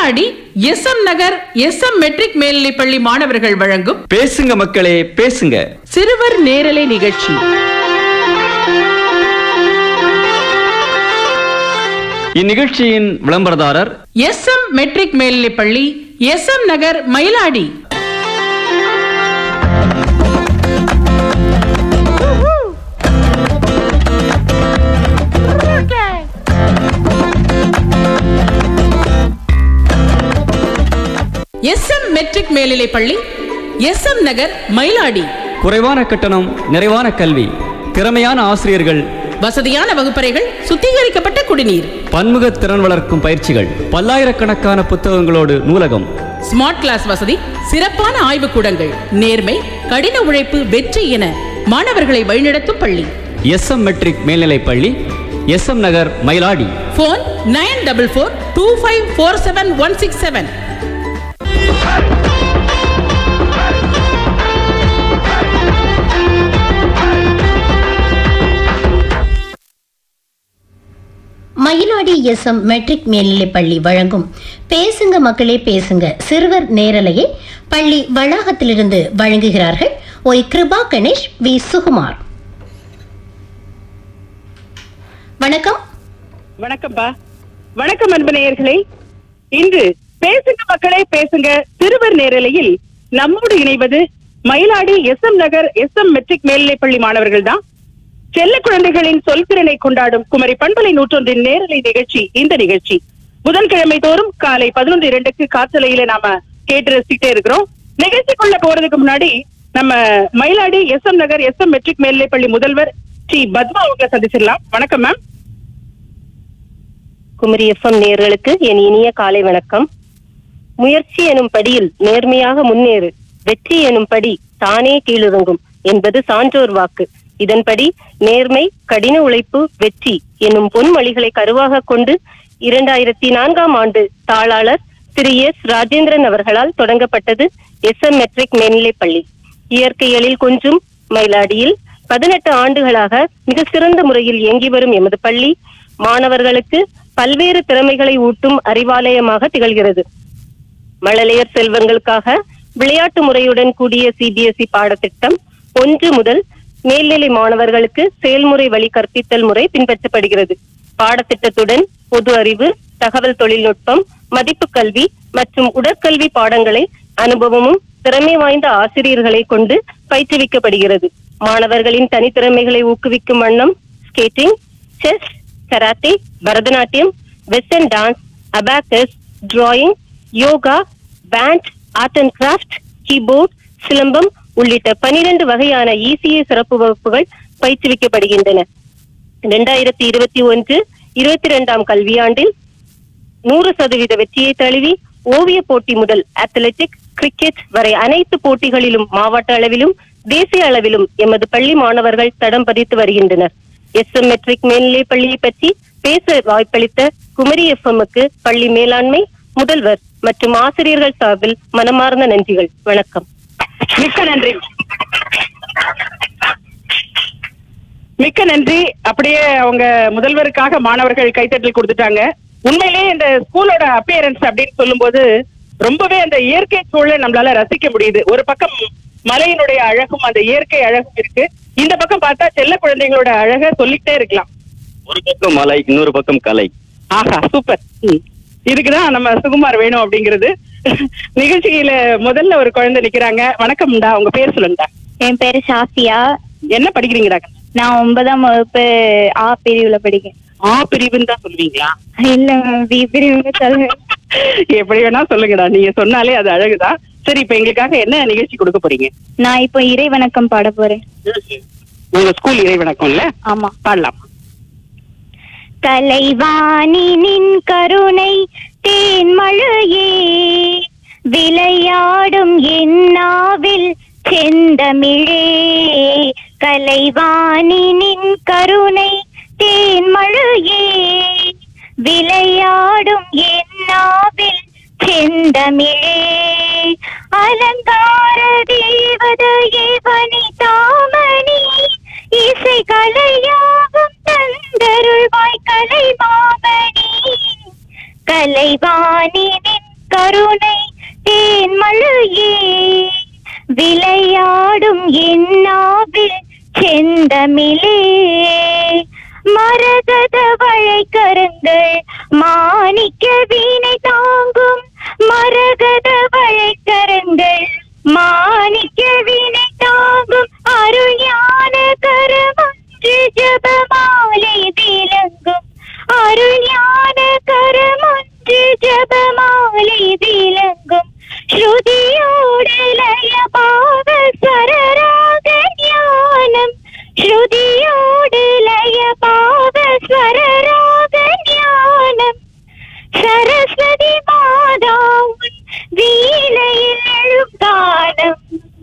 Mayiladi S M Nagar S M matric மேல்நிலைப் பள்ளி மாணவர்கள் வழங்கும் பேசுங்க மக்களே பேசுங்க சிறுவர் நேரலை நிகழ்ச்சி இந்நிகழ்ச்சியின் விளம்பரதாரர் எஸ் எம் மெட்ரிக் மேல்நிலைப் பள்ளி S M Nagar Mayiladi S M matric மேல்நிலைப் பள்ளி எஸ் எம் நகர் மயிலாடி குறைவான கட்டணம் நிறைவான கல்வி திறமையான ஆசிரியர்கள் வசதியான வகுப்பறைகள் சுத்திகரிக்கப்பட்ட குடிநீர் பன்முக திறன் வளர்க்கும் பயிற்சிகள் பல்லாயிரக்கணக்கான புத்தகங்களோடு நூலகம் ஸ்மார்ட் கிளாஸ் வசதி சிறப்பான ஆய்வுக்கூடங்கள் நேர்மை கடின உழைப்பு வெற்றி என மாணவர்களை வழிநடத்தும் பள்ளி எஸ் எம் மெட்ரிக் மேல்நிலைப் பள்ளி S M Nagar Mayiladi phone nine double four two five four seven one six seven Mayiladi S M matric மேல்நிலைப் பள்ளி வழங்கும் பேசுங்க மக்களே பேசுங்க சிறுவர் நேரலையை பள்ளி வளாகத்திலிருந்து வழங்குகிறார்கள் ஒய் கிருபா கணேஷ் வி சுகுமார் வணக்கம் வணக்கம்ப்பா வணக்கம் அன்பு நேயர்களே இன்று பேசுங்க மக்களே பேசுங்க சிறுவர் நேரலையில் நம்மோடு இணைவது Mayiladi S M Nagar S M matric மேல்நிலைப்பள்ளி மாணவர்கள் தான் செல்ல குழந்தைகளின் சொல்திறனை கொண்டாடும் குமரி பண்பலை நூற்றொன்றின் நேரலை நிகழ்ச்சி இந்த நிகழ்ச்சி புதன்கிழமை தோறும் காலை பதினொன்று இரண்டுக்கு காற்றலையில நாம கேட்டு ரசிக்கிட்டே இருக்கிறோம் நிகழ்ச்சிக்குள்ள போறதுக்கு முன்னாடி நம்ம Mayiladi S M Nagar S M matric மேல்நிலைப்பள்ளி முதல்வர் ஸ்ரீ பத்மா அவங்களை சந்திச்சிடலாம் வணக்கம் மேம் குமரி எஃப்எம் நேர்களுக்கு என் இனிய காலை வணக்கம் முயற்சி எனும் படியில் நேர்மையாக முன்னேறு வெற்றி எனும் படி தானே கீழிறங்கும் என்பது சான்றோர் வாக்கு இதன்படி நேர்மை கடின உழைப்பு வெற்றி என்னும் பொன்மொழிகளை கருவாக கொண்டு இரண்டாயிரத்தி நான்காம் ஆண்டு தாளாளர் திரு எஸ் ராஜேந்திரன் அவர்களால் தொடங்கப்பட்டது எஸ் எம் மெட்ரிக் மேல்நிலைப் பள்ளி இயற்கையலில் கொஞ்சம் மயிலாடியில் பதினெட்டு ஆண்டுகளாக மிக சிறந்த முறையில் இயங்கி வரும் எமது பள்ளி மாணவர்களுக்கு பல்வேறு திறமைகளை ஊட்டும் அறிவாலயமாக திகழ்கிறது மழலையர் செல்வங்களுக்காக விளையாட்டு முறையுடன் கூடிய சிபிஎஸ்இ பாடத்திட்டம் ஒன்று முதல் மேல்நிலை மாணவர்களுக்கு செயல்முறை வழி கற்பித்தல் முறை பின்பற்றப்படுகிறது பாடத்திட்டத்துடன் பொது அறிவு தகவல் தொழில்நுட்பம் மதிப்பு கல்வி மற்றும் உடற்கல்வி பாடங்களை அனுபவமும் திறமை வாய்ந்த ஆசிரியர்களை கொண்டு பயிற்றுவிக்கப்படுகிறது மாணவர்களின் தனித்திறமைகளை ஊக்குவிக்கும் வண்ணம் skating chess karate Bharatanatyam western dance abacus drawing yoga band art and craft keyboard silambam உள்ளிட்ட பனிரெண்டு வகையான இசிஏ சிறப்பு வகுப்புகள் பயிற்றுவிக்கப்படுகின்றன இரண்டாயிரத்தி இருபத்தி ஒன்று இருபத்தி இரண்டாம் கல்வியாண்டில் நூறு சதவீத வெற்றியை தழுவி ஓவிய போட்டி முதல் அத்லெட்டிக் கிரிக்கெட் வரை அனைத்து போட்டிகளிலும் மாவட்ட அளவிலும் தேசிய அளவிலும் எமது பள்ளி மாணவர்கள் தடம் பதித்து வருகின்றனர் எஸ் எம் மெட்ரிக் மேல்நிலை பள்ளியை பற்றி பேச வாய்ப்பளித்த குமரி எஃப்எம்முக்கு பள்ளி மேலாண்மை முதல்வர் மற்றும் ஆசிரியர்கள் சார்பில் மனமார்ந்த நன்றிகள் வணக்கம் மிக்க நன்றி மிக்க நன்றி அப்படியே அவங்க முதல்வருக்காக மாணவர்கள் கைத்தட்டல் கொடுத்துட்டாங்க உண்மையிலேயே இந்த ஸ்கூலோட அப்பியரன்ஸ் அப்படின்னு சொல்லும்போது ரொம்பவே அந்த இயற்கை சூழலை நம்மளால ரசிக்க முடியுது ஒரு பக்கம் மலையினுடைய அழகும் அந்த இயற்கை அழகும் இருக்கு இந்த பக்கம் பார்த்தா செல்ல குழந்தைங்களோட அழக சொல்லிக்கிட்டே இருக்கலாம் ஒரு பக்கம் மலை இன்னொரு பக்கம் கலை ஆஹா சூப்பர் ம். இதுக்குதான் நம்ம சுகுமார் வேணும் அப்படிங்கிறது நிகழ்ச்சியில முதல்ல ஒரு குழந்தை நிக்கிறாங்க வணக்கம்டா உங்க பேர் சொல்லுங்கடா என் பேரு ஷாஃபியா என்ன படிக்கிறீங்கடா நான் ஒன்பதாம் வகுப்பு ஆ பிரிவுல படிக்கிறேன் ஆ பிரிவுன்னு தான் சொல்லுவீங்களா இல்ல மேம் பி பிரிவுன்னு சொல்லுவேன் எப்படி வேணா சொல்லுங்கடா நீங்க சொன்னாலே அது அழகுதான் சரி இப்ப எங்களுக்காக என்ன நிகழ்ச்சி கொடுக்க போறீங்க நான் இப்போ இறை வணக்கம் பாட போறேன் உங்க ஸ்கூல் இறை வணக்கம்ல ஆமா பாடலாம் கலைவாணினின் கருணை தேன்மழையே விளையாடும் என்னாவில் செந்தமிழே கலைவாணினின் கருணை தேன்மழையே விளையாடும் என்னாவில் செந்தமிழே அலங்கார தேவதையே வனிதாமணி இசை கலையாகும் தந்தருள்வாய் கலைமாமணி கலைவாணினின் மேலே மரகத வளைக்கரங்கள் மாணிக்க வீணை தாங்கும் மரகத வளைக்கரங்கள் மாணிக்க வீணை தாங்கும் அருள் ஞான கரமொன்று ஜபமாலை விளங்கும் அருள் ஞான கரமொன்று ஜபமாலை விளங்கும் ஸ்ருதியோடு லயபாவ ஸ்வரராக ஞானம் ஸ்ருதியோடு லயபாவ ஸ்வரராக ஞானம் சரஸ்வதி மாதா உன் வீணையில் எழும் கானம்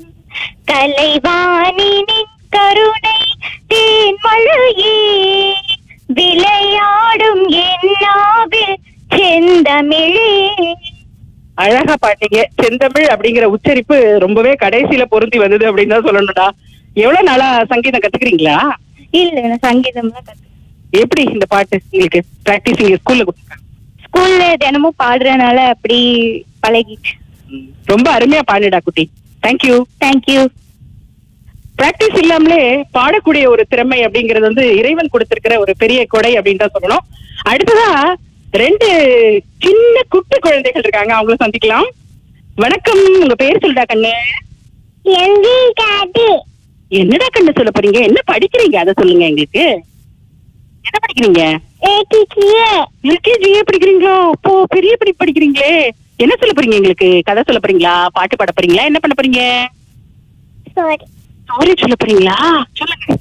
கலைவாணினின் கருணை தேன்மழையே விளையாடும் என்னாவில் செந்தமிழே அழகா பாட்டீங்க செந்தமிழ் அப்படிங்கிற உச்சரிப்பு ரொம்பவே கடைசியில பொருந்தி வந்தது அப்படின்னு தான் சொல்லணும்டா எவ்வளவு நாளா சங்கீதம் கத்துக்கிறீங்களா இல்ல நான் சங்கீதம்லாம் கத்து எப்படி இந்த பாட்டு உங்களுக்கு பிராக்டிஸ் இங்க ஸ்கூல்ல கொடுத்துருக்காங்க ஸ்கூல்ல தினமும் பாடுறதுனால அப்படி பழகிச்சு ரொம்ப அருமையா பாடுடா குட்டி தேங்க்யூ தேங்க்யூ பிராக்டிஸ் இல்லாமலே பாடக்கூடிய ஒரு திறமை அப்படிங்கிறது வந்து இறைவன் கொடுத்திருக்கிற ஒரு பெரிய கொடை அப்படின்னு தான் சொல்லணும் அடுத்ததா ரெண்டு சின்ன குட்டி குழந்தைகள் இருக்காங்க அவங்கள சந்திக்கலாம் வணக்கம் உங்க பேர் சொல்லுடா கண்ணு எங்கி காட்டு என்னடா கண்ணு சொல்ல போறீங்க என்ன படிக்கிறீங்க அதை சொல்லுங்க எங்களுக்கு என்ன படிக்கிறீங்க ஏடிக்கியே எல்கேஜியே படிக்கிறீங்களா அப்போ பெரிய படி படிக்கிறீங்களே என்ன சொல்ல போறீங்க எங்களுக்கு கதை சொல்ல போறீங்களா பாட்டு பாட போறீங்களா என்ன பண்ண போறீங்க சாரி ஸ்டோரி சொல்ல போறீங்களா சொல்லுங்க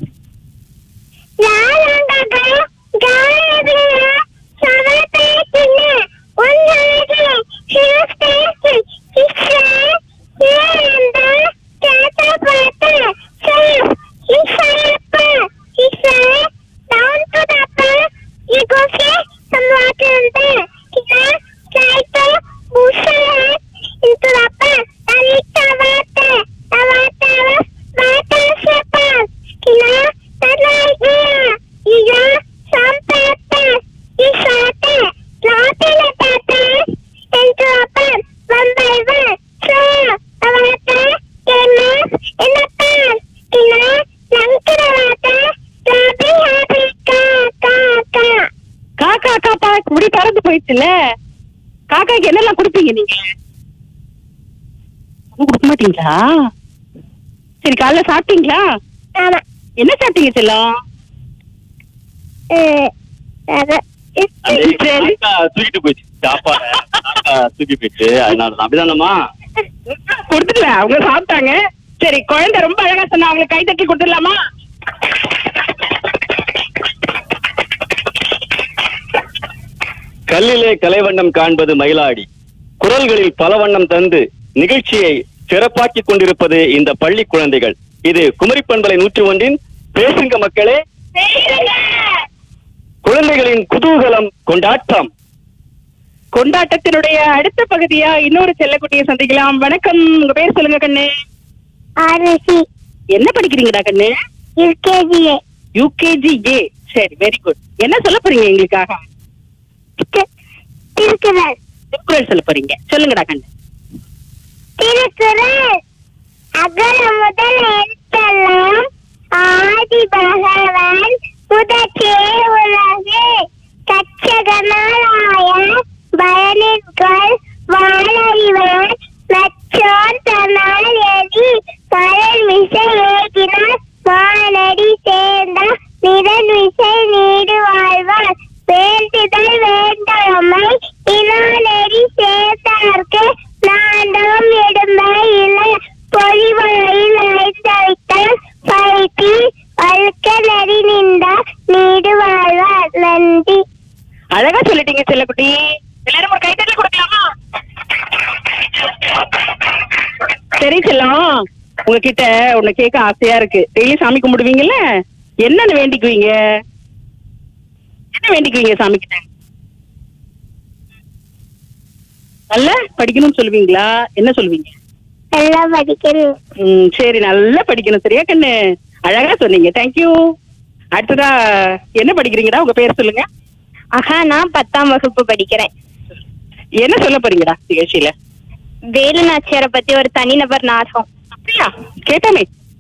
காக்கா காப்பா முடி பறந்து போயிடுச்சுல காக்காக்கு என்னெல்லாம் கொடுப்பீங்க நீங்க ஒண்ணும் கொடுக்க மாட்டீங்களா சரி காலைல சாப்பிட்டீங்களா என்ன சாப்பிட்டீங்க செல்லம் அந்த சரி. காக்கா தூக்கிட்டு போயிடுச்சு சாப்பாடு காக்கா தூக்கி போயிடுச்சு அதனால அப்படிதானம்மா கொடுத்துடல அவங்க சாப்பிட்டாங்க சரி குழந்தை ரொம்ப அழகா சொன்னா அவங்களுக்கு கை தட்டி கொடுத்துடலாமா கல்லிலே கலைவண்ணம் காண்பது மயிலாடி குரல்களில் பல வண்ணம் தந்து நிகழ்ச்சியை சிறப்பாக்கிக் கொண்டிருப்பது இந்த பள்ளி குழந்தைகள் இது குமரி பண்பலை நூற்றி ஒன்றின் பேசுங்க மக்களே குழந்தைகளின் குதூகலம் கொண்டாட்டம் கொண்டாட்டத்தினுடைய அடுத்த பகுதியா இன்னொரு செல்லக்குட்டியை சந்திக்கலாம் வணக்கம் உங்க பேர் சொல்லுங்க கண்ணு ஆர்எஸ்சி என்ன படிக்கிறீங்கடா கண்ணு யூகேஜிஏ யூகேஜி ஏ சரி வெரி குட் என்ன சொல்ல போறீங்க எங்களுக்காக திருக்குறள் திருக்குறள் சொல்ல போறீங்க சொல்லுங்கடா கண்ணு திருக்குறள் அகர முதல் எழுத்தெல்லாம் ஆதி பகவன் முதற்றே உலகு கச்சகனாலாய பயனின்கள் வாழறிவன் நச்சோர் தன்னால் எதி கடல் விசை ஏகினார் வானடி சேர்ந்த நிதன் விசை நீடு வாழ்வார் வேண்டுதல் வேண்டாமை இனானடி சேர்த்தார்க்கு நான்தாம் எடுமை இல்லை பொறிவாயில் அழைத்தவைத்தால் பைத்தி அழுக்க நெறி நின்ற நீடு வாழ்வார் நன்றி அழகா சொல்லிட்டீங்க செல்லக்குட்டி எல்லாரும் ஒரு கைத்தட்டல் கொடுக்கலாமா சரி செல்லம் உங்ககிட்ட உன்னை கேட்க ஆசையா இருக்கு டெய்லி சாமி கும்பிடுவீங்கல்ல என்னன்னு வேண்டிக்குவீங்க என்ன வேண்டிக்குவீங்க சாமி கிட்ட நல்லா படிக்கணும்னு சொல்லுவீங்களா என்ன சொல்லுவீங்க எல்லாம் படிக்கணும் ம் சரி நல்லா படிக்கணும் சரியா கண்ணு அழகா சொன்னீங்க தேங்க்யூ அடுத்ததா என்ன படிக்கிறீங்கடா உங்க பேர் சொல்லுங்க ஆஹா நான் பத்தாம் வகுப்பு படிக்கிறேன் என்ன சொல்ல போறீங்கடா நிகழ்ச்சியில வேலு நாச்சியாரை பத்தி ஒரு தனிநபர் நாடகம் அப்படியா கேட்டோமே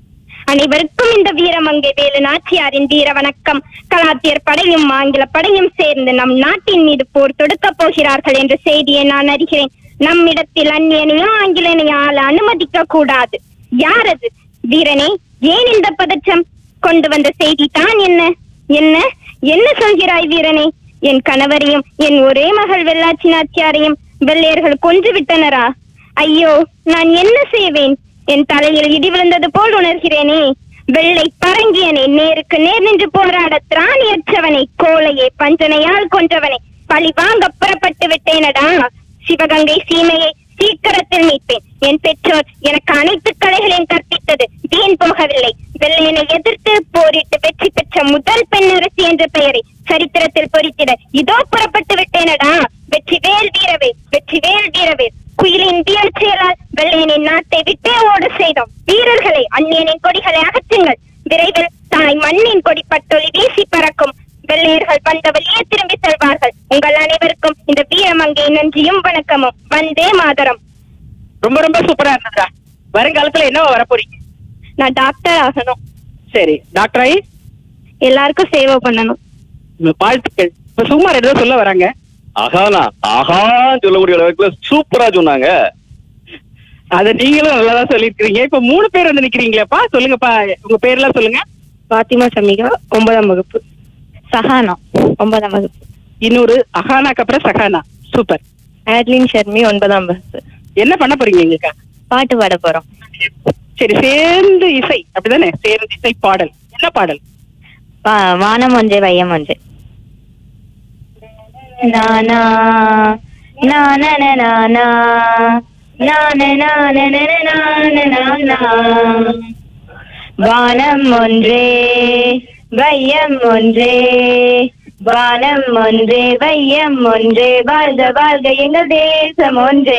அனைவருக்கும் இந்த வீரமங்கை வேலு நாச்சியாரின் வீர வணக்கம் கலாத்தியர் படையும் ஆங்கில படையும் சேர்ந்து நம் நாட்டின் மீது போர் தொடுக்க போகிறார்கள் என்ற செய்தியை நான் அறிகிறேன் நம்மிடத்தில் அந்நியனையோ ஆங்கிலனையோ ஆள அனுமதிக்க கூடாது யார் அது வீரனே ஏன் இந்த பதற்றம் கொண்டு வந்த செய்தி தான் என்ன என்ன என்ன சொல்கிறாய் வீரனே என் கணவரையும் என் ஒரே மகள் வெள்ளாச்சி நாச்சியாரையும் வெள்ளையர்கள் கொன்று விட்டனரா ஐயோ நான் என்ன செய்வேன் என் தலையில் இடி விழுந்தது போல் உணர்கிறேனே வெள்ளை பரங்கியனை நேருக்கு நேர் நின்று போராட திராணியற்றவனை கோலையே பஞ்சனையால் கொன்றவனை பழி வாங்க புறப்பட்டு விட்டேனடா சிவகங்கை சீமையை சீக்கிரத்தில் மீட்பேன் என் பெற்றோர் எனக்கு அனைத்து கலைகளையும் கற்பித்தது வீண் போகவில்லை வெள்ளையனை எதிர்த்து போரிட்டு வெற்றி பெற்ற முதல் பெண்ணரசி என்ற பெயரை சரித்திரத்தில் பொறித்திட இதோ புறப்பட்டு விட்டேனடா வெற்றி வேல் வீரவே வெற்றி வேல் வீரவே குயிலின் வீரச் செயலால் வெள்ளையனின் நாட்டை விட்டே ஓட செய்தோம் வீரர்களை அந்நியனின் கொடிகளை அகற்றுங்கள் விரைவில் தாய் மண்ணின் கொடி பட்டொலி வீசி பறக்கும் வெள்ளையர்கள் வந்த வழியே திரும்பி செல்வார்கள் உங்கள் அனைவருக்கும் இந்த வீரமங்கை நன்றியும் வணக்கமும் வந்தே மாதரம் ரொம்ப ரொம்ப சூப்பரா இருந்ததுடா வருங்காலத்துல என்ன வர போறீங்க நான் டாக்டர் ஆகணும் சரி டாக்டர் ஆயி எல்லாருக்கும் சேவை பண்ணணும் உங்க வாழ்த்துக்கள் இப்ப சுமார் ஏதோ சொல்ல வராங்க ஆகானா ஆகான்னு சொல்லக்கூடிய அளவுக்குல சூப்பரா சொன்னாங்க அத நீங்களும் நல்லா தான் சொல்லிருக்கீங்க இப்ப மூணு பேர் வந்து நிக்கிறீங்களேப்பா சொல்லுங்கப்பா உங்க பேர்லாம் சொல்லுங்க பாத்திமா சமிகா ஒன்பதாம் வகுப்பு சஹானா ஒன்பதாம் வகுப்பு இன்னொரு அகானாக்கு அப்புறம் சகானா சூப்பர் ஆட்லின் ஷர்மி ஒன்பதாம் வகுப்பு என்ன பண்ண போறீங்க எங்களுக்கா பாட்டு பாட போறோம் சரி சேர்ந்து இசை அப்படிதானே சேர்ந்து இசை பாடல் என்ன பாடல் வா- வானம் ஒன்றே வையம் ஒன்றே நானா நானா நானா நானா நானா நானா வானம் ஒன்றே வையம் ஒன்றே வானம் ஒன்றே வையம் ஒன்றே வாழ்க வாழ்க எங்கள் தேசம் ஒன்றே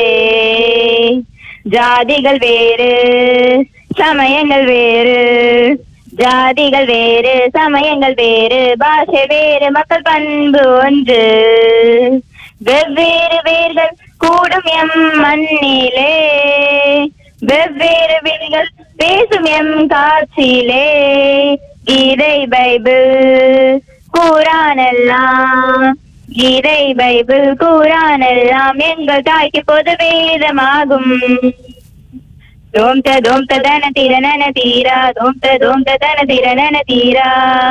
ஜாதிகள் வேறு சமயங்கள் வேறு ஜாதிகள் வேறு சமயங்கள் வேறு பாஷை வேறு மக்கள் பண்பு ஒன்று வெவ்வேறு வேர்கள் கூடும் எம் மண்ணிலே வெவ்வேறு விழிகள் பேசும் எம் காட்சியிலே கீதை பைபிள் கூறான் எல்லாம் கீதை பைபிள் கூறான் எல்லாம் எங்கள் தாய்க்கு பொது வேதமாகும் தோம் த தோம் த தன தீர நன தீரா தோம் த தோம் த தன தீர நன தீரா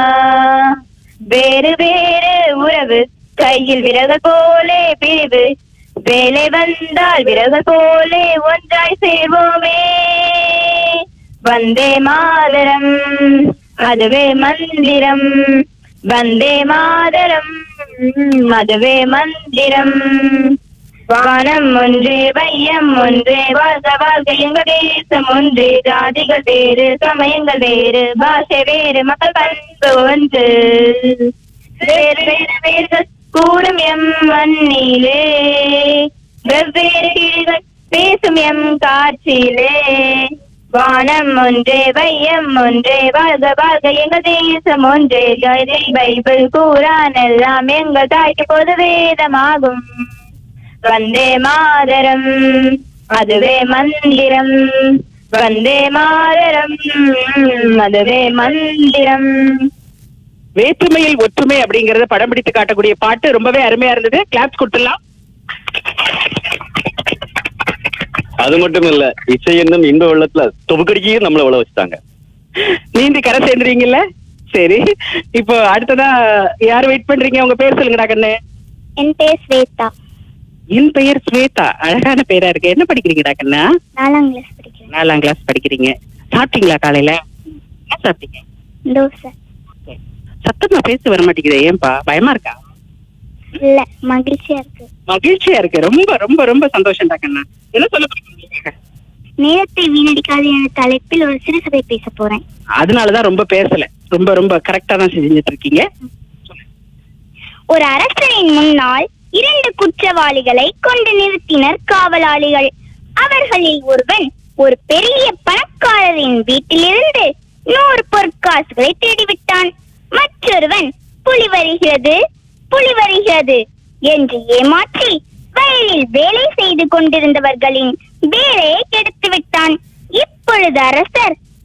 வேறு வேறு உறவு கையில் விரகள் போலே பிரிவு வேலை வந்தால் விரகள் போலே ஒன்றாய் சேர்வோமே வந்தே மாதரம் அதுவே மந்திரம் வந்தே மாதரம் அதுவே மந்திரம் வானம் ஒன்றே வையம் ஒன்றே வாழ்க வாழ்க எங்கள் தேசம் ஒன்றே ஜாதிகள் வேறு சமயங்கள் வேறு பாஷை வேறு மக்கள் பண்பு ஒன்று வேறு வேறு வேர்கள் கூடும் எம் மண்ணிலே வெவ்வேறு கிளிகள் பேசும் எம் காட்சியிலே வானம் ஒன்றே வையம் ஒன்றே வாழ்க வாழ்க எங்கள் தேசம் ஒன்றே கதை பைபிள் கூறான் எல்லாம் எங்கள் தாய்க்கு பொது வேதமாகும் வந்தே மாதரம் அதுவே மந்திரம் வந்தே மாதரம் அதுவே மந்திரம் வேற்றுமையில் ஒற்றுமை அப்படிங்கறத படம் பிடித்து காட்டக்கூடிய பாட்டு ரொம்பவே அருமையா இருந்தது கிளாப்ஸ் கொடுத்துடலாம் அது மட்டும் இல்ல இசை என்னும் இன்ப வெள்ளத்துல தொகுக்கடிக்கையும் நம்மள விழ வச்சுட்டாங்க நீந்தி கரை சேர்ந்துறீங்கல்ல சரி இப்போ அடுத்ததா யார் வெயிட் பண்றீங்க உங்க பேர் சொல்லுங்கடா கண்ணு என் பேர் ஸ்வேதா என் பெயர் ஸ்வேதா அழகான பேரா இருக்கு என்ன படிக்கிறீங்கடா கண்ணா நாலாம் கிளாஸ் படிக்கிறேன் நாலாம் கிளாஸ் படிக்கிறீங்க சாப்பிட்டீங்களா காலையில என்ன சாப்பிட்டீங்க தோசை சத்தமா பேச வர மாட்டேங்குது ஏன்பா பயமா இருக்கா இல்ல மகிழ்ச்சியா இருக்கு மகிழ்ச்சியா இருக்கு ரொம்ப ரொம்ப ரொம்ப சந்தோஷம்டா கண்ணா என்ன சொல்ல போறீங்க நேரத்தை வீணடிக்காத என்ற தலைப்பில் ஒரு சிறுசபை பேச போறேன் அதனாலதான் ரொம்ப பேசல ரொம்ப ரொம்ப கரெக்டா தான் செஞ்சுட்டு இருக்கீங்க ஒரு அரசரின் முன்னால் இரண்டு குற்றவாளிகளை கொண்டு நிறுத்தினர் காவலாளிகள் அவர்களில் ஒருவன் ஒரு பெரிய பணக்காரரின் வீட்டிலிருந்து நூறு பொற்காசுகளை தேடிவிட்டான் மற்றொருவன் புலி வருகிறது புலி வருகிறது என்று ஏமாற்றி வயலில் வேலை செய்து கொண்டிருந்தவர்களின் வேலையை கெடுத்து விட்டான் இப்பொழுது அரசர்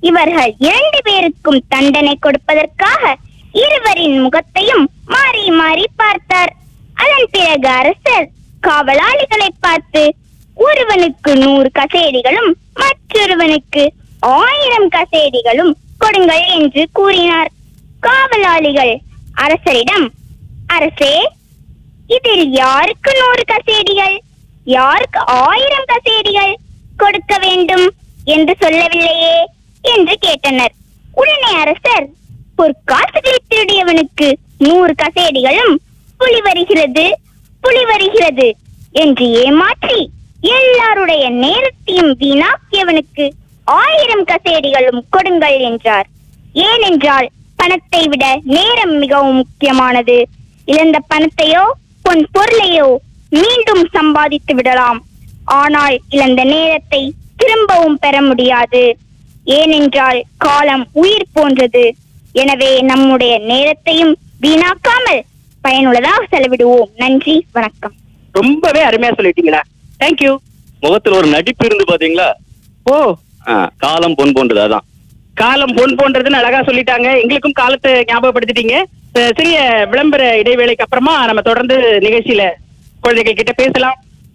இவர்கள் இரண்டு பேருக்கும் தண்டனை கொடுப்பதற்காக இருவரின் முகத்தையும் மாறி மாறி பார்த்தார் அதன் பிறகு அரசர் காவலாளிகளை பார்த்து ஒருவனுக்கு நூறு கசேரிகளும் மற்றொருவனுக்கு ஆயிரம் கசேரிகளும் கொடுங்கள் என்று கூறினார் காவலாளிகள் அரசரிடம் அரசே இதில் யாருக்கு நூறு கசேரிகள் யாருக்கு ஆயிரம் கசேரிகள் கொடுக்க வேண்டும் என்று சொல்லவில்லையே என்று கேட்டனர் உடனே அரசர் பொற்காசுகளை திருடியவனுக்கு நூறு கசேரிகளும் புலி வருகிறது புலி வருகிறது என்று ஏமாற்றி எல்லாருடைய நேரத்தையும் வீணாக்கியவனுக்கு ஆயிரம் கசேரிகளும் கொடுங்கள் என்றார் ஏனென்றால் பணத்தை விட நேரம் மிகவும் முக்கியமானது இழந்த பணத்தையோ பொன் பொருளையோ மீண்டும் சம்பாதித்து விடலாம் ஆனால் இழந்த நேரத்தை திரும்பவும் பெற முடியாது ஏனென்றால் காலம் உயிர் போன்றது எனவே நம்முடைய நேரத்தையும் வீணாக்காமல் பயனுள்ளதாக செலவிடுவோம் நன்றி வணக்கம் ரொம்பவே அருமையா சொல்லிட்டீங்களா தேங்க்யூ முகத்துல ஒரு நடிப்பு இருந்து பாத்தீங்களா ஓ ஆ, காலம் பொன் போன்றது அதான் காலம் பொன் போன்றதுன்னு அழகா சொல்லிட்டாங்க எங்களுக்கும் காலத்தை ஞாபகப்படுத்திட்டீங்க அஹ் சிறிய விளம்பர இடைவேளைக்கு அப்புறமா நம்ம தொடர்ந்து நிகழ்ச்சியில குழந்தைகள் கிட்ட பேசலாம்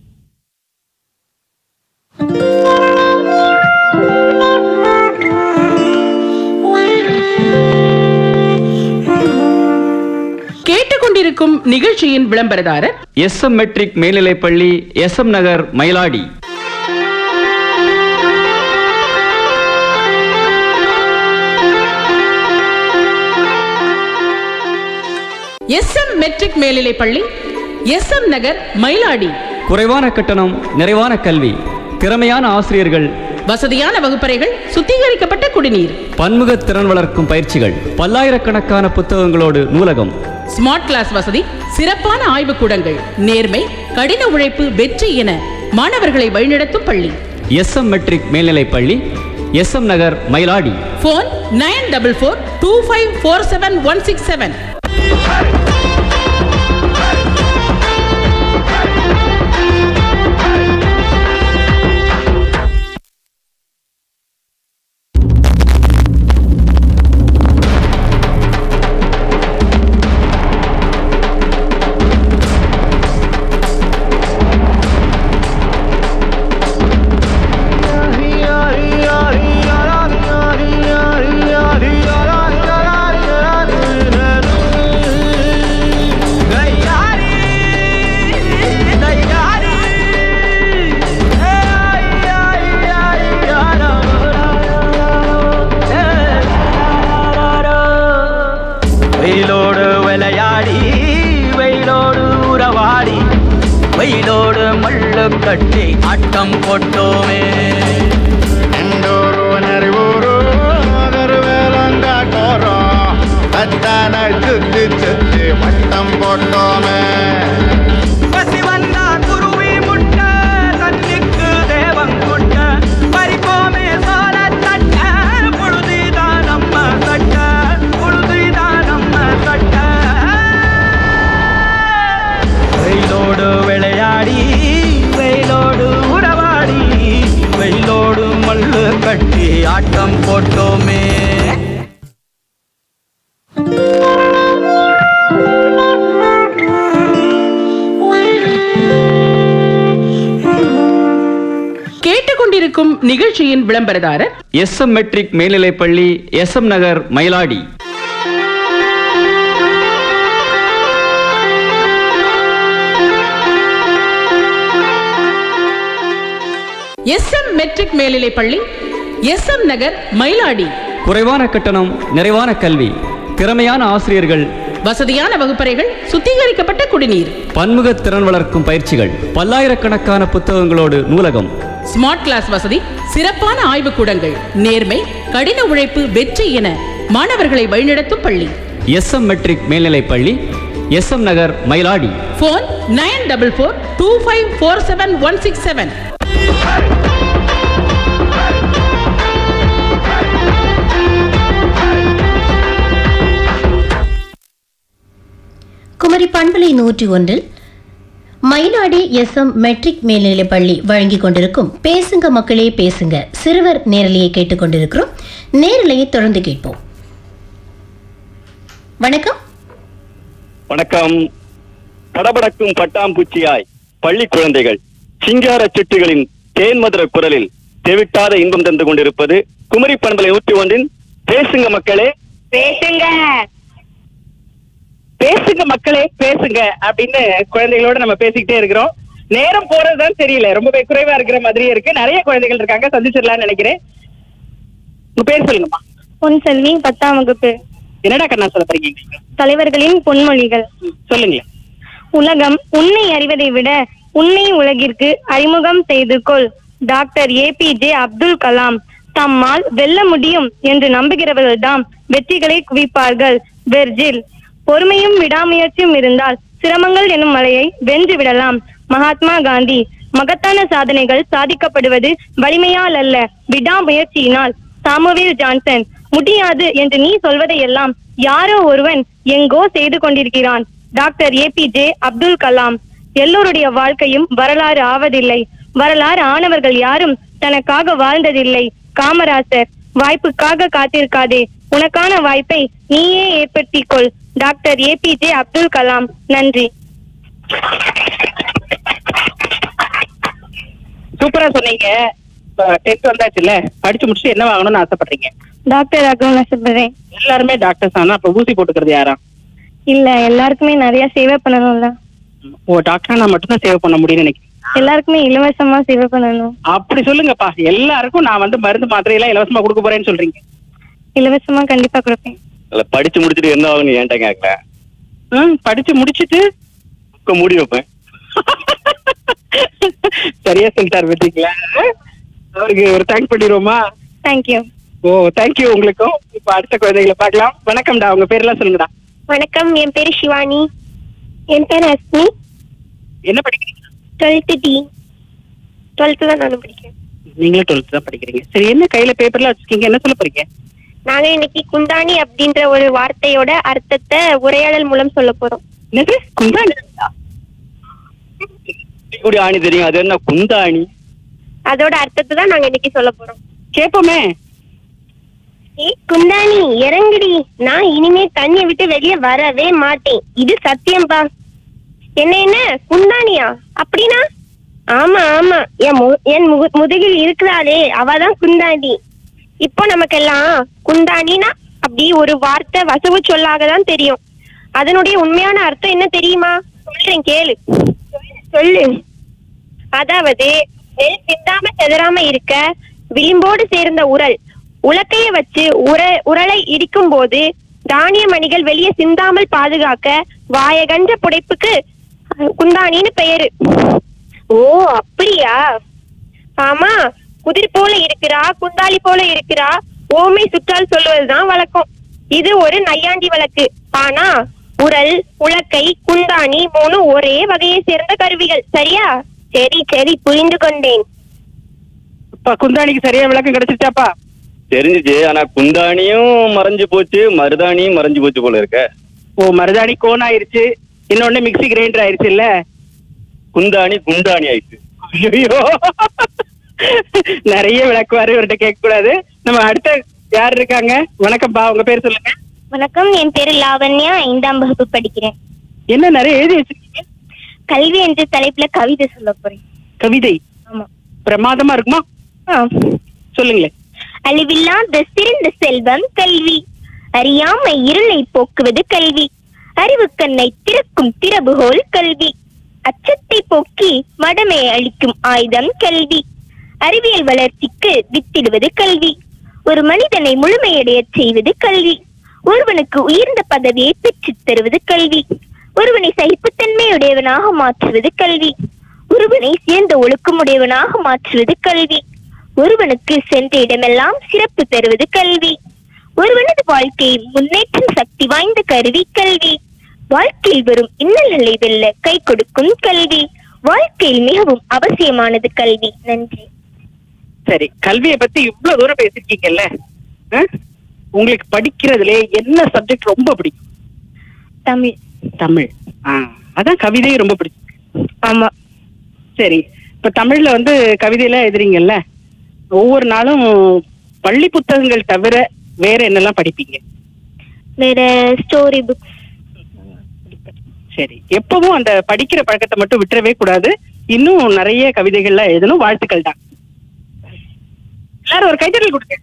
கேட்டுக்கொண்டிருக்கும் நிகழ்ச்சியின் விளம்பரதாரர் எஸ் எம் மெட்ரிக் மேல்நிலைப்பள்ளி S M Nagar Mayiladi S M matric மேல்நிலைப் பள்ளி எஸ் எம் நகர் மயிலாடி குறைவான கட்டணம் நிறைவான கல்வி திறமையான ஆசிரியர்கள் வசதியான வகுப்பறைகள் சுத்திகரிக்கப்பட்ட குடிநீர் பன்முக திறன் வளர்க்கும் பயிற்சிகள் பல்லாயிரக்கணக்கான புத்தகங்களோடு நூலகம் ஸ்மார்ட் கிளாஸ் வசதி சிறப்பான ஆய்வுக்கூடங்கள் நேர்மை கடின உழைப்பு வெற்றி என மாணவர்களை வழிநடத்தும் பள்ளி எஸ் எம் மெட்ரிக் மேல்நிலைப்பள்ளி S M Nagar Mayiladi phone nine double four two five four seven one six seven வெயிலோடு விளையாடி வெயிலோடு உறவாடி வெயிலோடு மல்லு கட்டி ஆட்டம் போட்டோமே ಎಂಡೂರು ನೆರವೂರು வேலங்காட்டோரோ தத்தான சுத்தி சுத்தி வட்டம் போட்டோமே பசி வந்தா குருவி முட்ட தண்ணிக்கு தேவம் குட்ட பறிப்போமே சோழ தட்ட புழுதிதான் நம்ம சட்ட புழுதிதான் நம்ம சட்ட வெயிலோடு விளையாடி வெயிலோடு உறவாடி வெயிலோடு மல்லு கட்டி ஆட்டம் போட்டோமே கேட்டுக்கொண்டிருக்கும் நிகழ்ச்சியின் விளம்பரதாரர் எஸ் எம் மெட்ரிக் மேல்நிலைப்பள்ளி S M Nagar Mayiladi S M matric மேல்நிலைப் பள்ளி எஸ் எம் நகர் மயிலாடி குறைவான கட்டணம் நிறைவான கல்வி திறமையான ஆசிரியர்கள் வசதியான வகுப்பறைகள் சுத்திகரிக்கப்பட்ட குடிநீர் பன்முக திறன் வளர்க்கும் பயிற்சிகள் பல்லாயிரக்கணக்கான புத்தகங்களோடு நூலகம் ஸ்மார்ட் கிளாஸ் வசதி சிறப்பான ஆய்வுக்கூடங்கள் நேர்மை கடின உழைப்பு வெற்றி என மாணவர்களை வழிநடத்தும் பள்ளி எஸ் எம் மெட்ரிக் மேல்நிலைப்பள்ளி S M Nagar Mayiladi phone nine double four two five four seven one six seven Kumari பண்பலை நூற்றி ஒன்றில் மயிலாடி எஸ் எம் மெட்ரிக் மேல்நிலைப் பள்ளி வழங்கிக் கொண்டிருக்கும் பேசுங்க மக்களே பேசுங்க சிறுவர் நேரலையை கேட்டுக்கொண்டிருக்கிறோம் நேரலையை தொடர்ந்து கேட்போம் வணக்கம் வணக்கம் படபடக்கும் பட்டாம்பூச்சியாய் பள்ளி குழந்தைகள் சிங்கார சிட்டுகளின் தேன்மதுர குரலில் தெவிட்டாத இன்பம் தந்து கொண்டிருப்பது குமரி பண்பலை நூற்றி ஒன்றின் பேசுங்க மக்களே பேசுங்க பேசுங்க மக்களே பேசுங்க அப்படின்னு குழந்தைகளோட நம்ம பேசிக்கிட்டே இருக்கிறோம் நேரம் போறதுதான் தெரியல ரொம்பவே குறைவா இருக்கிற மாதிரியே இருக்கு நிறைய குழந்தைகள் இருக்காங்க சந்திச்சிடலாம்னு நினைக்கிறேன் உங்க பேர் சொல்லுங்கம்மா பொன் செல்வி பத்தாம் வகுப்பு என்னடா கண்ணா சொல்ல போறீங்க தலைவர்களின் பொன்மொழிகள் சொல்லுங்களேன் உலகம் உன்னை அறிவதை விட உன்னை உலகிற்கு அறிமுகம் செய்து கொள் டாக்டர் ஏபிஜே அப்துல் கலாம் தம்மால் வெல்ல முடியும் என்று நம்புகிறவர்கள்தான் வெற்றிகளை குவிப்பார்கள் வெர்ஜில் பொறுமையும் விடாமுயற்சியும் இருந்தால் சிரமங்கள் எனும் மலையை வென்று விடலாம் மகாத்மா காந்தி மகத்தான சாதனைகள் சாதிக்கப்படுவது வலிமையால் அல்ல விடாமுயற்சியினால் சாமுவேல் ஜான்சன் முடியாது என்று நீ சொல்வதையெல்லாம் யாரோ ஒருவன் எங்கோ செய்து கொண்டிருக்கிறான் டாக்டர் ஏபிஜே அப்துல் கலாம் எல்லோருடைய வாழ்க்கையும் வரலாறு ஆவதில்லை வரலாறு ஆனவர்கள் யாரும் தனக்காக வாழ்ந்ததில்லை காமராசர் வாய்ப்புக்காக காத்திருக்காதே உனக்கான வாய்ப்பை நீயே ஏற்படுத்திக் கொள் டாக்டர் ஏபிஜே அப்துல் கலாம் நன்றி சூப்பரா சொன்னீங்க டென்த் வந்தாச்சுல்ல படிச்சு முடிச்சுட்டு என்ன வாங்கணும்னு ஆசைப்படுறீங்க டாக்டர் ஆகணும்னு ஆசைப்படுறேன் எல்லாருமே டாக்டர்ஸ் ஆனா அப்ப ஊசி போட்டுக்கிறது யாரா இல்ல எல்லாருக்குமே நிறைய சேவை பண்ணணும்ல ஓ டாக்டரா மட்டும்தான் சேவ் பண்ண முடியும்னு நினைக்கிறேன் எல்லாருக்குமே இலவசமா சேவை பண்ணணும் அப்படி சொல்லுங்கப்பா எல்லாருக்கும் நான் வந்து மருந்து மாத்திரை எல்லாம் இலவசமா கொடுக்க போறேன்னு சொல்றீங்க இலவசமா கண்டிப்பா கொடுப்பேன் இல்ல படிச்சு முடிச்சுட்டு என்ன ஆகணும் ஏன்ட்ட கேட்கல ம் படிச்சு முடிச்சிட்டு புக்க மூடி வைப்பேன் சரியா சொல்லிட்டாரு பார்த்தீங்களா அவருக்கு ஒரு தேங்க் பண்ணிடுவோமா தேங்க்யூ ஓ தேங்க்யூ உங்களுக்கும் இப்ப அடுத்த குழந்தைகளை பார்க்கலாம் வணக்கம்டா உங்க பேர்லாம் சொல்லுங்கடா வணக்கம் என் பேரு சிவானி என் பேர் அஸ்மி என்ன படிக்கிறீங்க டுவெல்த்து டி டுவெல்த்து தான் நானும் படிக்கிறேன் நீங்களும் டுவெல்த் தான் படிக்கிறீங்க சரி என்ன கையில பேப்பர்லாம் வச்சிருக்கீங்க என்ன சொல்ல போறீங்க நாங்க இன்னைக்கு குந்தாணி அப்படின்ற ஒரு வார்த்தையோட அர்த்தத்தை உரையாடல் மூலம் சொல்ல போறோம் என்னது குந்தாணி குடி ஆணி தெரியும் அது என்ன குந்தாணி அதோட அர்த்தத்தை தான் நாங்க இன்னைக்கு சொல்ல போறோம் கேப்போமே ஏய் குந்தாணி இறங்குடி நான் இனிமே தண்ணிய விட்டு வெளியே வரவே மாட்டேன் இது சத்தியம்பா என்ன என்ன குந்தாணியா அப்படின்னா ஆமா ஆமா என் மு- என் முகு- முதுகில் இருக்கிறாளே அவதான் குந்தாணி இப்போ நமக்கெல்லாம் குந்தாணினா அப்படி ஒரு வார்த்தை வசவு சொல்லாக தான் தெரியும் அதனுடைய உண்மையான அர்த்தம் என்ன தெரியுமா சொல்றேன் கேளு சொல்லு அதாவது நெல் சிந்தாம செதறாம இருக்க விளிம்போடு சேர்ந்த உரல் உலக்கைய வச்சு உர உரலை இடிக்கும் போது தானிய மணிகள் வெளியே சிந்தாமல் பாதுகாக்க வாயகன்ற புடைப்புக்கு அஹ், குந்தாணின்னு பெயரு ஓ அப்படியா ஆமா குதிர் போல இருக்கிறா குந்தாளி போல இருக்கிறா ஓமை சுற்றால் சொல்லுவதுதான் வழக்கம் இது ஒரு நையாண்டி வழக்கு ஆனா உரல் உலக்கை குந்தாணி மூணு ஒரே வகையை சேர்ந்த கருவிகள் சரியா சரி சரி புரிந்து கொண்டேன் அப்பா குந்தாணிக்கு சரியா விளக்கம் கிடைச்சிருச்சாப்பா தெரிஞ்சுச்சு ஆனா குந்தாணியும் மறைஞ்சு போச்சு மருதாணியும் மறைஞ்சு போச்சு போல இருக்க ஓ மருதாணி கோன் ஆயிருச்சு இன்னொன்னு மிக்ஸி கிரைண்டர் ஆயிருச்சு இல்ல குந்தாணி குண்டாணி ஆயிடுச்சு ஐயோ நிறைய விளக்குவாரு இவர்கிட்ட கேட்க கூடாது நம்ம அடுத்த யார் இருக்காங்க வணக்கம்ப்பா உங்க பேர் சொல்லுங்க வணக்கம் என் பேரு லாவண்யா ஐந்தாம் வகுப்பு படிக்கிறேன் என்ன நிறைய எழுதி வச்சிருக்கீங்க கல்வி என்ற தலைப்புல கவிதை சொல்ல போறேன் கவிதை ஆமா பிரமாதமா இருக்குமா சொல்லுங்களேன் அழிவில்லாத சிறந்த செல்வம் கல்வி அறியாமை இருளை போக்குவது கல்வி அறிவு கண்ணை திறக்கும் திறவுகோல் கல்வி அச்சத்தை போக்கி மடமை அளிக்கும் ஆயுதம் கல்வி அறிவியல் வளர்ச்சிக்கு வித்திடுவது கல்வி ஒரு மனிதனை முழுமையடையச் செய்வது கல்வி ஒருவனுக்கு உயர்ந்த பதவியை பெற்றுத் தருவது கல்வி ஒருவனை சகிப்புத்தன்மையுடையவனாக மாற்றுவது கல்வி ஒருவனை சேர்ந்த ஒழுக்கமுடையவனாக மாற்றுவது கல்வி ஒருவனுக்கு சென்ற இடமெல்லாம் சிறப்பு தருவது கல்வி ஒருவனது வாழ்க்கையை முன்னேற்றும் சக்தி வாய்ந்த கருவி கல்வி வாழ்க்கையில் வரும் இன்னல்களை வெல்ல கை கொடுக்கும் கல்வி வாழ்க்கையில் மிகவும் அவசியமானது கல்வி நன்றி சரி கல்வியை பத்தி இவ்வளவு தூரம் பேசிருக்கீங்கல்ல ஆ? உங்களுக்கு படிக்கிறதுல என்ன சப்ஜெக்ட் ரொம்ப பிடிக்கும் தமிழ் தமிழ் ஆ, அதான் கவிதையும் ரொம்ப பிடிக்கும் ஆமா சரி இப்ப தமிழ்ல வந்து கவிதையெல்லாம் எழுதுறீங்கல்ல ஒவ்வொரு நாளும் பள்ளி புத்தகங்கள் தவிர வேற என்னெல்லாம் படிப்பீங்க வேற ஸ்டோரி புக்ஸ் சரி எப்பவும் அந்த படிக்கிற பழக்கத்தை மட்டும் விட்டுறவே கூடாது இன்னும் நிறைய கவிதைகள்லாம் எழுதணும் வாழ்த்துக்கள் தான் எல்லாரும் ஒரு கைத்தறல் கொடுங்க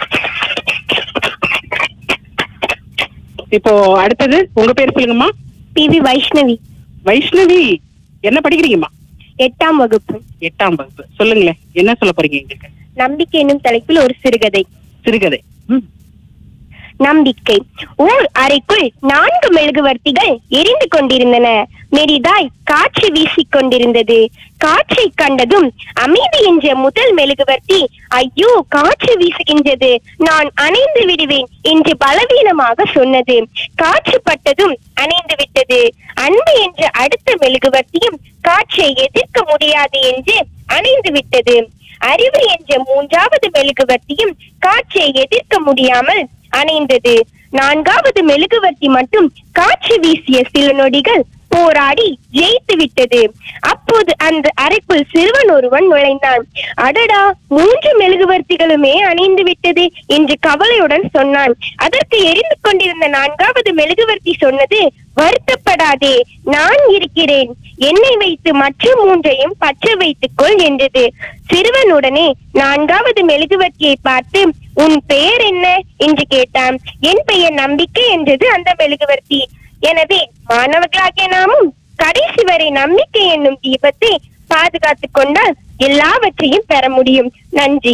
இப்போ அடுத்தது உங்க பேர் சொல்லுங்கம்மா பிவி வைஷ்ணவி வைஷ்ணவி என்ன படிக்கிறீங்கம்மா எட்டாம் வகுப்பு எட்டாம் வகுப்பு சொல்லுங்களேன் என்ன சொல்ல போறீங்க எங்களுக்கு நம்பிக்கை என்னும் தலைப்பில் ஒரு சிறுகதை சிறுகதை ம். நம்பிக்கை ஓர் அறைக்குள் நான்கு மெழுகுவர்த்திகள் எரிந்து கொண்டிருந்தன மெரிதாய் காற்று வீசிக் கொண்டிருந்தது காற்றை கண்டதும் அமைதி என்ற முதல் மெழுகுவர்த்தி ஐயோ காற்று வீசுகின்றது நான் அணைந்து விடுவேன் என்று பலவீனமாக சொன்னது காற்று பட்டதும் அணைந்து விட்டது அன்பு என்ற அடுத்த மெழுகுவர்த்தியும் காற்றை எதிர்க்க முடியாது என்று அணைந்து விட்டது அறிவு என்ற மூன்றாவது மெழுகுவர்த்தியும் காற்றை எதிர்க்க முடியாமல் அணைந்தது நான்காவது மெழுகுவர்த்தி மட்டும் காற்று வீசிய சில நொடிகள் போராடி ஜெயித்து விட்டது அப்போது அந்த அறைக்குள் சிறுவன் ஒருவன் நுழைந்தான் அடடா மூன்று மெழுகுவர்த்திகளுமே அணைந்து விட்டது என்று கவலையுடன் சொன்னான் அதற்கு எரிந்து கொண்டிருந்த நான்காவது மெழுகுவர்த்தி சொன்னது வருத்தப்படாதே நான் இருக்கிறேன் என்னை வைத்து மற்ற மூன்றையும் பற்ற வைத்துக் கொள் என்றது சிறுவன் உடனே நான்காவது மெழுகுவர்த்தியை பார்த்து உன் பெயர் என்ன என்று கேட்டான் என் பெயர் நம்பிக்கை என்றது அந்த மெழுகுவர்த்தி எனவே மாணவர்களாகிய நாமும் கடைசி வரை நம்பிக்கை என்னும் தீபத்தை பாதுகாத்துக் கொண்டால் எல்லாவற்றையும் பெற முடியும் நன்றி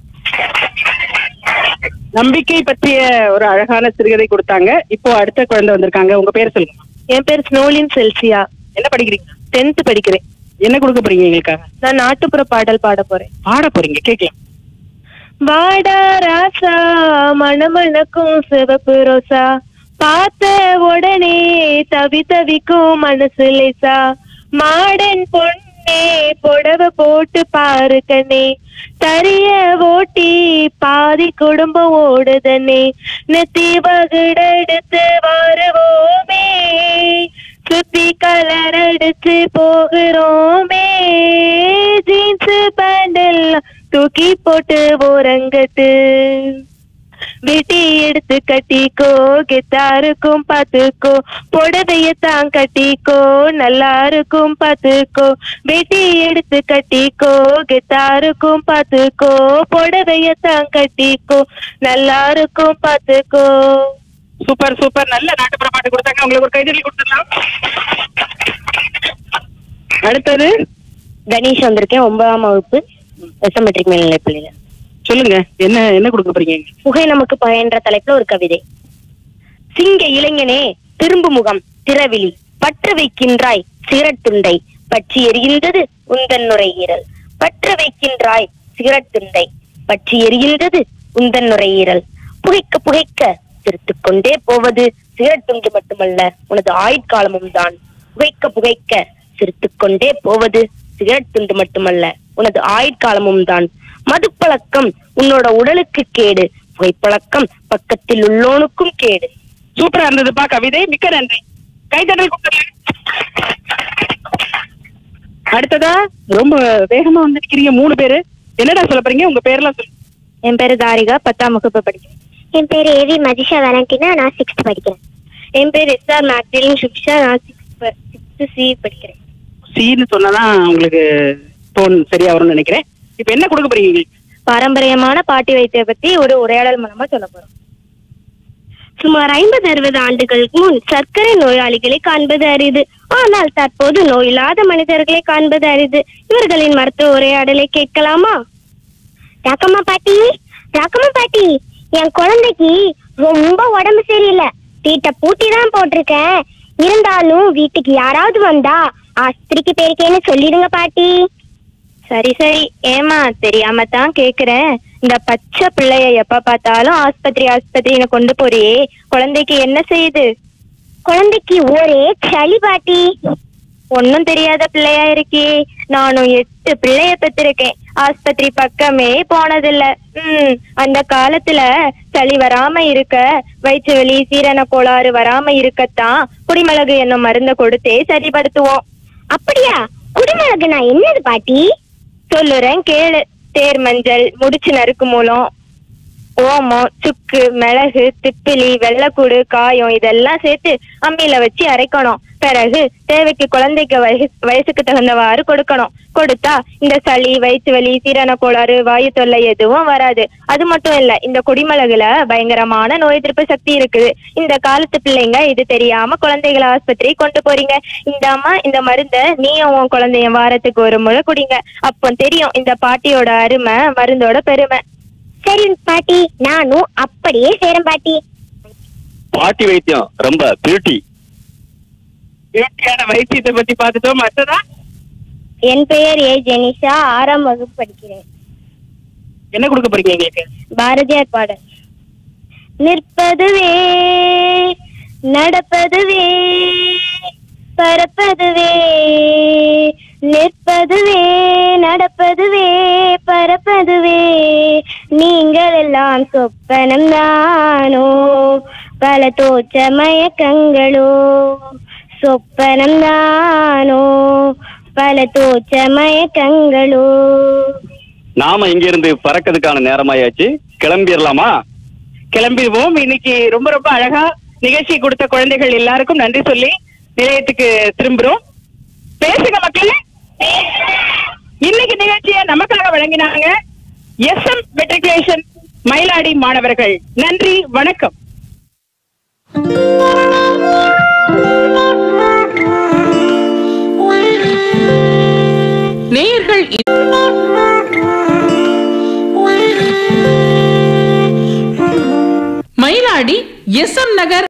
நம்பிக்கை பற்றிய ஒரு அழகான சிறுகதை கொடுத்தாங்க இப்போ அடுத்த குழந்தை வந்திருக்காங்க உங்க பேர் சொல்லுங்க என் பேர் ஸ்னோலின் செல்சியா என்ன படிக்கிறீங்க டென்த் படிக்கிறேன் என்ன கொடுக்க போறீங்க எங்களுக்காக நான் நாட்டுப்புற பாடல் பாட போறேன் பாட போறீங்க கேட்கலாம் வாடா ராசா மணமணக்கும் சிவப்பு ரோசா பார்த்த உடனே தவி தவிக்கும் மனசு லேசா மாடன் பொண்ணே புடவ போட்டு பாரு கண்ணே தரிய ஓட்டி பாதி குடும்பம் ஓடுதனே நெத்தி வகுடெடுத்து வருவோமே சுத்தி கலர் அடிச்சு போகிறோமே ஜீன்ஸ் பேண்ட் எல்லாம் தூக்கி போட்டு ஓரங்கட்டு வெட்டி எடுத்து கட்டிக்கோ கெத்தாருக்கும் பாத்துக்கோ புடவையத்தான் கட்டிக்கோ நல்லா இருக்கும் பாத்துக்கோ வெட்டி எடுத்து கட்டிக்கோ கெத்தாருக்கும் பாத்துக்கோ புடவையத்தான் கட்டிக்கோ நல்லா இருக்கும் பாத்துக்கோ சூப்பர் சூப்பர் நல்ல நாட்டுப்புற பாட்டு கொடுத்தாங்க உங்களுக்கு ஒரு கைதறி கொடுத்துடலாம் அடுத்தது கணேஷ் வந்திருக்கேன் ஒன்பதாம் வகுப்பு எஸ்எம் மெட்ரிக் மேல்நிலைப் பள்ளியில சொல்லுங்க என்ன என்ன கொடுக்க போறீங்க எங்களுக்கு? புகை நமக்கு பயன்ற தலைப்புல ஒரு கவிதை சிங்க இளைஞனே திரும்பு முகம் திறவிழி பற்ற வைக்கின்றாய் சிகரெட் துண்டை பற்றி எரிகின்றது உந்தன் நுரையீரல் பற்ற வைக்கின்றாய் சிகரெட் துண்டை பற்றி எரிகின்றது உந்தன் நுரையீரல் புகைக்க புகைக்க சிரித்துக் கொண்டே போவது சிகரெட் துண்டு மட்டுமல்ல உனது ஆயுட்காலமும் தான் புகைக்க புகைக்க சிரித்துக் கொண்டே போவது சிகரெட் துண்டு மட்டுமல்ல உனது ஆயுட்காலமும் தான் மதுப்பழக்கம் உன்னோட உடலுக்கு கேடு புகைப்பழக்கம் பக்கத்தில் உள்ளோனுக்கும் கேடு சூப்பரா இருந்ததுப்பா கவிதை மிக்க நன்றி கைதட்டல் கொடுத்துருங்க அடுத்ததா ரொம்ப வேகமா வந்து நிக்கிறீங்க மூணு பேரு என்னடா சொல்ல போறீங்க உங்க பேர்லாம் சொல்லுங்க என் பேரு தாரிகா பத்தாம் வகுப்பு படிக்கிறேன் என் பேர் ஏவி மதிஷா வேலண்டினா நான் சிக்ஸ்த் படிக்கிறேன் என் பேர் எஸ்ஆர் மேக்டிலின் சுபிஷா நான் சிக்ஸ்த் சிக்ஸ்த் சி படிக்கிறேன் சீன்னு சொன்னாதான் உங்களுக்கு டோன் சரியா வரும்னு நினைக்கிறேன் இப்ப என்ன கொடுக்க போறீங்க எங்களுக்கு? பாரம்பரியமான பாட்டி வைத்திய பத்தி ஒரு உரையாடல் மூலமா சொல்ல போறோம் சுமார் ஐம்பது அறுபது ஆண்டுகளுக்கு முன் சர்க்கரை நோயாளிகளை காண்பது அரிது ஆனால் தற்போது நோய் இல்லாத மனிதர்களை காண்பது அரிது இவர்களின் மருத்துவ உரையாடலை கேட்கலாமா ராக்கம்மா பாட்டி ராக்கம்மா பாட்டி என் குழந்தைக்கு ரொம்ப உடம்பு சரியில்லை வீட்டை பூட்டி தான் போட்டிருக்கேன் இருந்தாலும் வீட்டுக்கு யாராவது வந்தா ஆஸ்பத்திரிக்கு போயிருக்கேன்னு சொல்லிடுங்க பாட்டி சரி சரி ஏமா தெரியாம தான் கேக்குறேன் இந்த பச்சை பிள்ளைய எப்ப பார்த்தாலும் ஆஸ்பத்திரி ஆஸ்பத்திரின்னு கொண்டு போறியே குழந்தைக்கு என்ன செய்யுது குழந்தைக்கு ஒரே சளி பாட்டி ஒன்னும் தெரியாத பிள்ளையா இருக்கே நானும் எட்டு பிள்ளைய பெற்றிருக்கேன் ஆஸ்பத்திரி பக்கமே போனதில்ல ம் அந்த காலத்துல சளி வராம இருக்க வயிற்று வலி சீரண கோளாறு வராம இருக்கத்தான் குடிமிளகு என்னும் மருந்த கொடுத்தே சரிப்படுத்துவோம் அப்படியா குடிமிளகுனா என்னது பாட்டி சொல்லுறேன் கேளு தேர் மஞ்சள் முடிச்சு நறுக்கு மூலம் ஓமம் சுக்கு மிளகு திப்பிலி வெள்ளைக்கூடு காயம் இதெல்லாம் சேர்த்து அம்மியில வச்சு அரைக்கணும் பிறகு தேவைக்கு குழந்தைக்கு வயசு வயசுக்கு தகுந்தவாறு கொடுக்கணும் கொடுத்தா இந்த சளி வயிற்று வலி சீரண கோளாறு வாயு தொல்லை எதுவும் வராது அது மட்டும் இல்ல இந்த குடிமிளகுல பயங்கரமான நோய் எதிர்ப்பு சக்தி இருக்குது இந்த காலத்து பிள்ளைங்க இது தெரியாம குழந்தைகளை ஆஸ்பத்திரி கொண்டு போறீங்க இந்த அம்மா இந்த மருந்த நீயும் உன் குழந்தைய வாரத்துக்கு ஒரு முறை குடிங்க அப்போ தெரியும் இந்த பாட்டியோட அருமை மருந்தோட பெருமை சரி பாட்டி நானும் அப்படியே சேரேன் பாட்டி பாட்டி வைத்தியம் ரொம்ப பியூட்டி இயற்கையான வைத்தியத்தை பத்தி பார்த்துட்டோம் மற்றதா என் பெயர் ஏ ஜெனிஷா ஆறாம் வகுப்பு படிக்கிறேன் என்ன கொடுக்க போறீங்க எங்களுக்கு பாரதியார் பாடல் நிற்பதுவே நடப்பதுவே பறப்பதுவே நிற்பதுவே நடப்பதுவே பறப்பதுவே நீங்கள் எல்லாம் சொப்பனம் தானோ பல தோற்ற மயக்கங்களோ சொப்பனம் தானோ பல தோற்ற மயக்கங்களோ நாம இங்க இருந்து பறக்கிறதுக்கான நேரமாயாச்சு கிளம்பிடலாமா கிளம்பிடுவோம் இன்னைக்கு ரொம்ப ரொம்ப அழகா நிகழ்ச்சி கொடுத்த குழந்தைகள் எல்லாருக்கும் நன்றி சொல்லி நிலையத்துக்கு திரும்புறோம் பேசுங்க மக்களே இன்னைக்கு நிகழ்ச்சியை நமக்காக வழங்கினாங்க எஸ் எம் மெட்ரிகுலேஷன் மயிலாடி மாணவர்கள் நன்றி வணக்கம் நேயர்கள் இ- மயிலாடி எஸ் எம் நகர்